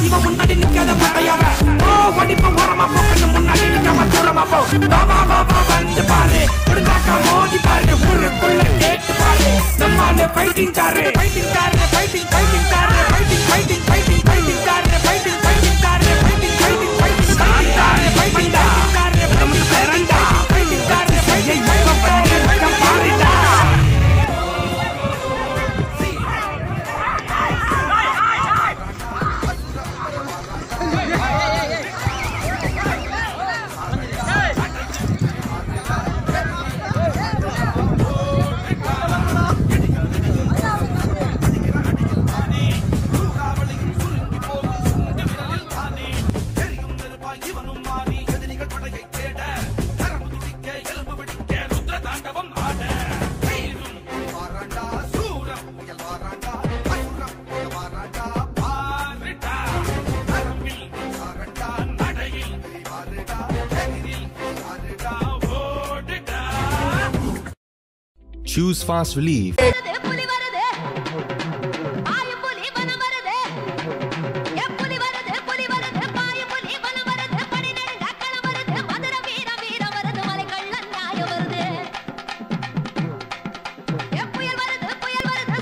இவன் முன்னாடி நிக்காத பட்டையாவ ஓ வடிப்ப ஓரமா போக்கணும் முன்னாடி நிக்காம தூரமா போ பாபா பாபா வந்து பாரு முடிஞ்சாக்கா மோதி பாரு ஊருக்குள்ள கேட்டு பாரு நம்மால fighting car fighting car fighting fighting car fighting fighting fighting fighting car fighting fighting car fighting fighting fighting car fighting car நம்ம பேரண்டா fighting car fighting fighting car பாருடா Choose fast relief. புலி வருது பாய புலி வனம் வருது ஏ புலி வருது புலி வருது பாய புலி வனம் வருது படி நெடுங்க களம் வருது மதுர வீர வீர வருது மலை கள்ளன் நியாய வருது ஏ புயல் வருது புயல் வருது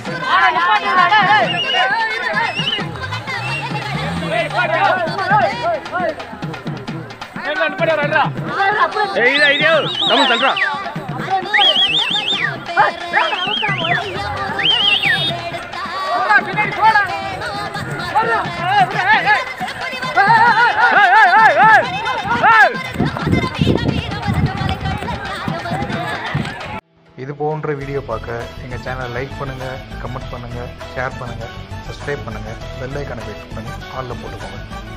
இது போன்ற வீடியோ பார்க்க எங்கள் சேனலை லைக் பண்ணுங்கள் கமெண்ட் பண்ணுங்கள் ஷேர் பண்ணுங்கள் சப்ஸ்கிரைப் பண்ணுங்கள் பெல் ஐக்கானை கிளிக் பண்ணி ஆலில் போட்டுக்கோங்க